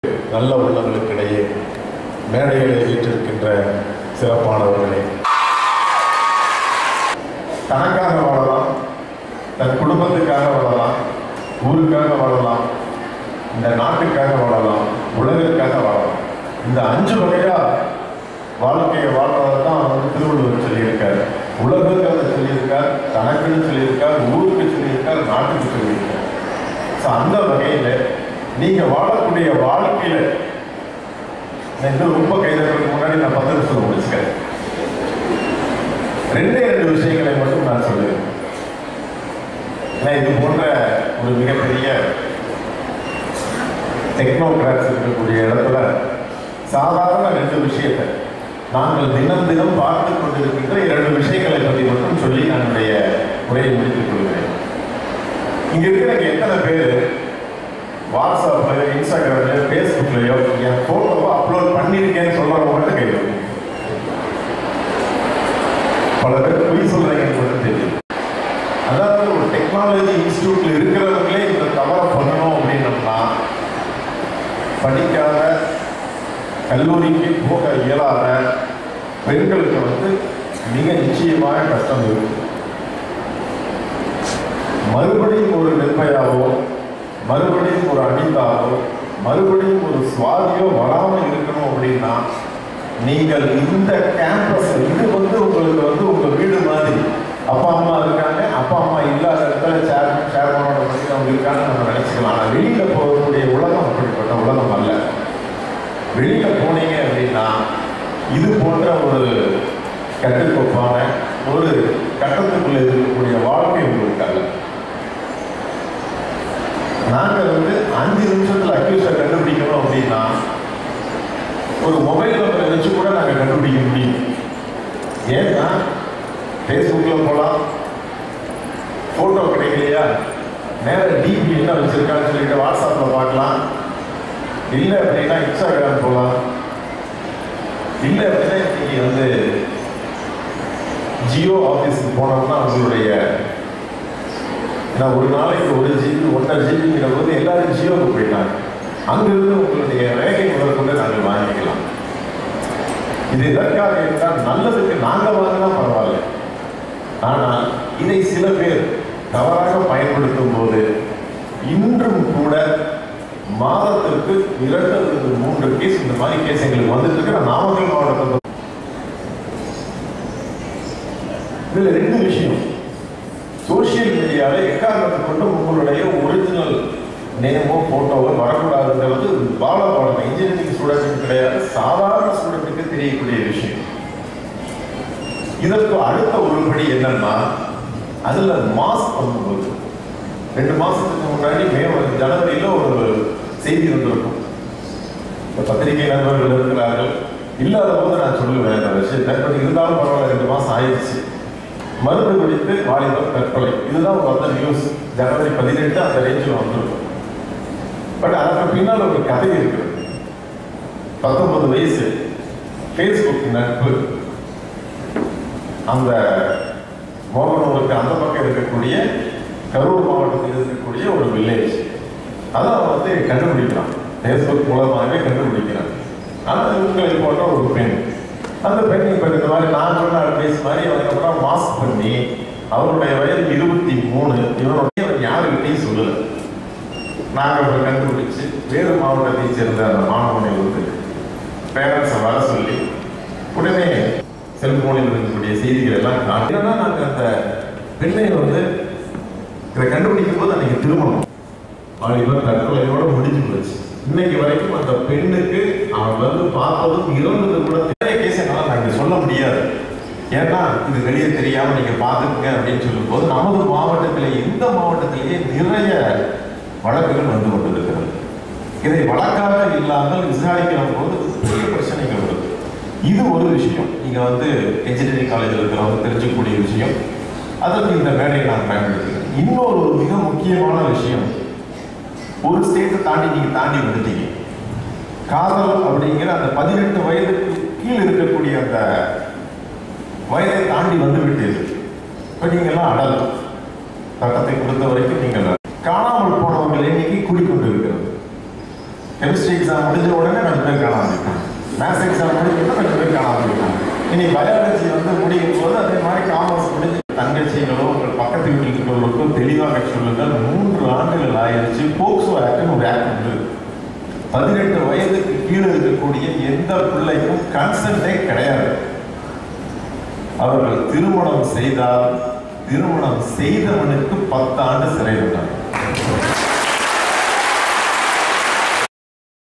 நல்ல உள்ளங்களுக்கிடையே மேடைகளை வீற்றிருக்கின்ற சிறப்பானவர்களே தனக்காக வாழலாம் தன் குடும்பத்துக்காக வாழலாம் ஊருக்காக வாழலாம் இந்த நாட்டுக்காக வாழலாம் உலகிற்காக வாழலாம் இந்த அஞ்சு வகையா வாழ்க்கையை வாழ்றதை தான் வந்து திருவள்ளுவர் சொல்லியிருக்கார் உலகங்கிறத சொல்லியிருக்கார் தனக்குன்னு சொல்லியிருக்கார் ஊருக்கு சொல்லியிருக்கார் நாட்டுக்கு சொல்லியிருக்கார் ஸோ அந்த வகையில் நீங்க வாழக்கூடிய வாழ்க்கையில நான் இன்னும் ரொம்ப கைதறதுக்கு முன்னாடி நான் பத்து நிமிஷம் முடிச்சுக்கிறேன் ரெண்டே ரெண்டு விஷயங்களை மட்டும் நான் சொல்லுவேன் ஏன்னா இது போன்ற ஒரு மிகப்பெரிய டெக்னோகிராட்ஸ் இருக்கக்கூடிய இடத்துல சாதாரண ரெண்டு விஷயத்தை நாங்கள் தினம் தினம் பார்த்து கொண்டிருக்கின்ற இரண்டு விஷயங்களை பற்றி மட்டும் சொல்லி என்னுடைய உரையை முடித்துக் கொள்கிறேன் இங்க இருக்கிற எத்தனை பேர் வாட்ஸ்அப்ல இன்ஸ்டாகிராம்ல ஃபேஸ்புக்லயோ என் போட்டோவை அப்லோட் பண்ணியிருக்கேன்னு சொல்றவங்க மட்டும் கேட்கும் பல பேர் பொய் சொல்றீங்கன்னு மட்டும் தெரியும் அதாவது ஒரு டெக்னாலஜி இன்ஸ்டியூட்ல இருக்கிறவங்களே இந்த தவறை பண்ணணும் அப்படின்னம்னா படிக்காத கல்லூரிக்கு போக இயலாத பெண்களுக்கு வந்து மிக நிச்சயமாக கஷ்டம் இருக்கும் மறுபடியும் ஒரு நிர்பயாவோ மறுபடியும் ஒரு அனிதாவோ மறுபடியும் ஒரு சுவாதியோ வராமல் இருக்கணும் அப்படின்னா நீங்கள் இந்த கேம்பஸ் இது வந்து உங்களுக்கு வந்து உங்க வீடு மாதிரி அப்பா அம்மா இருக்காங்க அப்பா அம்மா இல்லாத இடத்துல சேர் சேர்மனோட பற்றி அவங்க இருக்காங்கன்னு நம்ம நினைச்சுக்கலாம் ஆனால் வெளியில போகக்கூடிய உலகம் அப்படிப்பட்ட உலகம் அல்ல வெளியில போனீங்க அப்படின்னா இது போன்ற ஒரு கட்டுக்கோப்பான ஒரு கட்டத்துக்குள்ள இருக்கக்கூடிய வாழ்க்கை உங்களுக்கு அல்ல நாங்க வந்து அஞ்சு நிமிஷத்துல அக்யூஸை கண்டுபிடிக்கணும் அப்படின்னா ஒரு மொபைல் நம்பரை வச்சு கூட நாங்க கண்டுபிடிக்க முடியும் ஏன்னா ஃபேஸ்புக்ல போகலாம் போட்டோ கிடைக்கலையா நேர டிபி என்ன வச்சிருக்கான்னு சொல்லிட்டு வாட்ஸ்அப்ல பார்க்கலாம் இல்லை அப்படின்னா இன்ஸ்டாகிராம் போகலாம் இல்லை அப்படின்னா இன்னைக்கு வந்து ஜியோ ஆஃபீஸுக்கு போனோம்னா உங்களுடைய நான் ஒரு நாளைக்கு ஒரு ஜிபி ஒன்றரை ஜிபிங்கிற போது எல்லாரும் ஜியோவுக்கு போயிட்டாங்க அங்கிருந்து உங்களுடைய ரேகை முதற்கொண்டு நாங்கள் வாங்கிக்கலாம் இது எதற்காக என்றால் நல்லதுக்கு நாங்கள் வாங்கினா பரவாயில்ல ஆனால் இதை சில பேர் தவறாக பயன்படுத்தும் போது இன்றும் கூட மாதத்திற்கு இரண்டு அல்லது மூன்று கேஸ் இந்த மாதிரி கேஸ் எங்களுக்கு வந்துட்டு இருக்கிற நாமக்கல் மாவட்டத்தில் இதுல ரெண்டு விஷயம் சோசியல் மீடியாவில் எக்காரணத்தை கொண்டு உங்களுடைய ஒரிஜினல் நேமோ போட்டோவோ வரக்கூடாதுன்றது பால பாடம் இன்ஜினியரிங் ஸ்டூடெண்ட் கிடையாது சாதாரண ஸ்டூடெண்ட்டுக்கு தெரியக்கூடிய விஷயம் இதற்கு அடுத்த உருப்படி என்னன்னா அதுல மாஸ்க் பண்ணும்போது ரெண்டு மாசத்துக்கு முன்னாடி மே ஜனவரியில ஒரு செய்தி வந்திருக்கும் இந்த பத்திரிகை நண்பர்கள் இருக்கிறார்கள் இல்லாத போது நான் சொல்லுவேன் அந்த விஷயத்தை பட் இருந்தாலும் பரவாயில்ல ரெண்டு மாசம் ஆயிடுச்சு மருந்து குடித்து வாலிபர் தற்கொலை இதுதான் வந்த நியூஸ் ஜனவரி பதினெட்டு அந்த ரேஞ்சில் வந்திருக்கும் பட் அதற்கு பின்னால் ஒரு கதை இருக்கு பத்தொன்பது வயசு ஃபேஸ்புக் நட்பு அந்த மோகனூருக்கு அந்த பக்கம் இருக்கக்கூடிய கரூர் மாவட்டத்தில் இருக்கக்கூடிய ஒரு வில்லேஜ் அதை அவன் வந்து கண்டுபிடிக்கிறான் ஃபேஸ்புக் மூலமாகவே கண்டுபிடிக்கிறான் ஆனால் உங்களை போன்ற ஒரு பெண் அந்த பெண் இப்போ இந்த மாதிரி நான் சொன்ன அட்வைஸ் மாதிரி அதுக்கப்புறம் மாஸ்க் பண்ணி அவருடைய வயது இருபத்தி மூணு இவருடைய அவர் யாருக்கிட்டையும் சொல்லலை நாங்கள் இப்போ கண்டுபிடிச்சு வேறு மாவட்டத்தை சேர்ந்த அந்த மாணவனை வந்து பேரண்ட்ஸை வர சொல்லி உடனே செல்போனில் இருக்கக்கூடிய செய்திகள் எல்லாம் காட்டி என்னன்னா நாங்கள் அந்த பெண்ணை வந்து இதை கண்டுபிடிக்கும் போது அன்னைக்கு திருமணம் வாலிபர் தற்கொலையோட முடிஞ்சு போச்சு இன்னைக்கு வரைக்கும் அந்த பெண்ணுக்கு அவன் வந்து பார்த்ததும் இறந்தது கூட நிறைய கேஸ் என்னால் நாங்கள் சொல்ல முடியாது ஏன்னா இது வெளியே தெரியாம நீங்க பார்த்துக்குங்க அப்படின்னு சொல்லும்போது நமது மாவட்டத்திலே இந்த மாவட்டத்திலேயே நிறைய வழக்குகள் வந்து கொண்டிருக்கிறது இதை வழக்காக இல்லாமல் விசாரிக்கிற போது பெரிய பிரச்சனைகள் வருது இது ஒரு விஷயம் நீங்க வந்து இன்ஜினியரிங் காலேஜில் இருக்கிறவங்க தெரிஞ்சுக்கக்கூடிய விஷயம் அதற்கு இந்த மேடையை நான் பயன்படுத்துகிறேன் இன்னொரு ஒரு மிக முக்கியமான விஷயம் ஒரு ஸ்டேஜை தாண்டி நீங்க தாண்டி வந்துட்டீங்க காதல் அப்படிங்கிற அந்த பதினெட்டு வயதுக்கு கீழ் இருக்கக்கூடிய அந்த வயதை தாண்டி வந்து விட்டீர்கள் இப்போ நீங்கள்லாம் அடல் சட்டத்தை பொறுத்த வரைக்கும் நீங்கள் காணாமல் போனவர்கள் எண்ணிக்கை கூடிக்கொண்டு இருக்கிறது கெமிஸ்ட்ரி எக்ஸாம் முடிஞ்ச உடனே கொஞ்சம் பேர் காணாம போயிட்டாங்க மேத்ஸ் எக்ஸாம் முடிஞ்ச உடனே கொஞ்சம் பேர் காணாம போயிட்டாங்க இனி பயாலஜி வந்து முடியும் போது அதே மாதிரி காமர்ஸ் முடிஞ்சு தங்கச்சிகளோ உங்கள் பக்கத்து வீட்டில் இருக்கிறவர்களுக்கோ தெளிவாக சொல்லுங்கள் மூன்று ஆண்டுகள் ஆயிடுச்சு போக்சோ ஆக்ட்னு ஒரு ஆக்ட் வந்து பதினெட்டு வயதுக்கு கீழே இருக்கக்கூடிய எந்த பிள்ளைக்கும் கன்சென்டே கிடையாது அவர்கள் திருமணம் செய்தால் திருமணம் செய்தவனுக்கு பத்து ஆண்டு சிறை தண்டனை